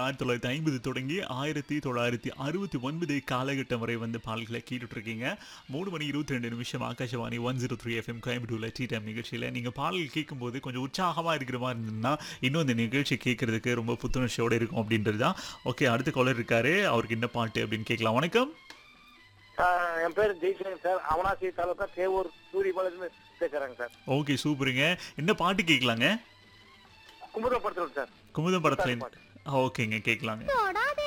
ஆயிரத்தி தொள்ளாயிரத்தி ஐம்பது தொடங்கி ஆயிரத்தி தொள்ளாயிரத்தி அறுபத்தி ஒன்பது காலகட்டம் வரை வந்து பாடல்களை கேட்டுட்டு இருக்கீங்க மூணு மணி இருபத்தி ரெண்டு நிமிஷம் Akashvani one zero three FM கோயம்புத்தூர்ல டீ டைம் நிகழ்ச்சியில் நீங்கள் பாடல் கேட்கும்போது கொஞ்சம் உற்சாகமாக இருக்கிற மாதிரி இருந்ததுன்னா இன்னும் இந்த நிகழ்ச்சி கேட்கறதுக்கு ரொம்ப புத்துணர்ச்சியோட இருக்கும் அப்படின்றது தான் ஓகே அடுத்த காலர் இருக்காரு அவருக்கு என்ன பாட்டு அப்படின்னு கேட்கலாம் வணக்கம் ஆஹ் என் பேர் ஜெய்சங்கர் சார் அவனாசி தாலுக்கா தேவூர் சூரியபாளையம் பேசுறேங்க சார் ஓகே சூப்பருங்க என்ன பாட்டு கேட்கலாங்க குமுதப்படுத்துறோம் சார் குமுதம் படத்துல ஓகேங்க கேட்கலாங்க தொடாதே